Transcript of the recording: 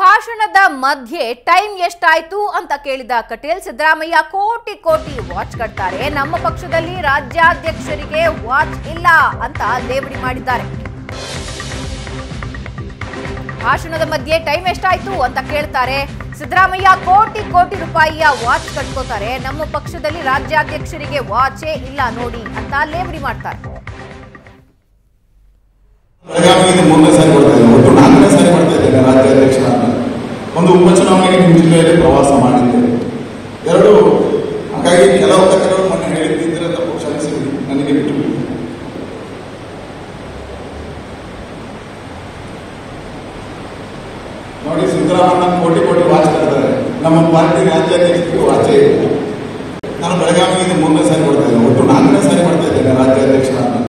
ಭಾಷಣದ ಮಧ್ಯೆ ಟೈಮ್ ಎಷ್ಟಾಯ್ತು ಅಂತ ಕೇಳಿದ ಕಟೀಲ್ ಸಿದ್ದರಾಮಯ್ಯ ಕೋಟಿ ಕೋಟಿ ವಾಚ್ ಕಟ್ತಾರೆ ನಮ್ಮ ಪಕ್ಷದಲ್ಲಿ ರಾಜ್ಯಾಧ್ಯಕ್ಷರಿಗೆ ವಾಚ್ ಇಲ್ಲ ಅಂತ ಲೇವಡಿ ಮಾಡಿದ್ದಾರೆ ಭಾಷಣದ ಮಧ್ಯೆ ಟೈಮ್ ಎಷ್ಟಾಯ್ತು ಅಂತ ಕೇಳ್ತಾರೆ ಸಿದ್ದರಾಮಯ್ಯ ಕೋಟಿ ಕೋಟಿ ರೂಪಾಯಿಯ ವಾಚ್ ಕಟ್ಕೋತಾರೆ ನಮ್ಮ ಪಕ್ಷದಲ್ಲಿ ರಾಜ್ಯಾಧ್ಯಕ್ಷರಿಗೆ ವಾಚೇ ಇಲ್ಲ ನೋಡಿ ಅಂತ ಲೇವಡಿ ಮಾಡ್ತಾರೆ ಬೆಳಗಾವಿಗೆ ಮೂರನೇ ಸಾರಿ ಬರ್ತಾ ಇದ್ದೇನೆ ಒಟ್ಟು ನಾಲ್ಕನೇ ಸಾರಿ ಬರ್ತಾ ಇದ್ದೇನೆ ರಾಜ್ಯಾಧ್ಯಕ್ಷರಾಗಿ ಒಂದು ಉಪಚುನಾವಣೆಗೆ ನಿಮ್ಮ ಜಿಲ್ಲೆಯಲ್ಲಿ ಪ್ರವಾಸ ಮಾಡಿದ್ದೇನೆ ಎರಡು ಹಾಗಾಗಿ ಕೆಲವು ಕೆಲವರು ಮೊನ್ನೆ ಹೇಳಿದ್ದಿದ್ರೆ ತಪ್ಪು ಕ್ಷಮಿಸಿ ನನಗೆ ಬಿಟ್ಟು ಬಿಡಿ. ನೋಡಿ ಸಿದ್ದರಾಮಯ್ಯ ಕೋಟಿ ಕೋಟಿ ವಾಚ್ ಕರೆದರೆ ನಮ್ಮ ಪಾರ್ಟಿ ರಾಜ್ಯಾಧ್ಯಕ್ಷರಿಗೆ ವಾಚೇ ಇಲ್ಲ ನಾನು ಬೆಳಗಾವಿಗೆ ಮೂರನೇ ಸಾರಿ ಬರ್ತಾ ಇದ್ದೇನೆ ಒಟ್ಟು ನಾಲ್ಕನೇ ಸಾರಿ ಬರ್ತಾ ಇದ್ದೇನೆ ರಾಜ್ಯಾಧ್ಯಕ್ಷರಾಗಿ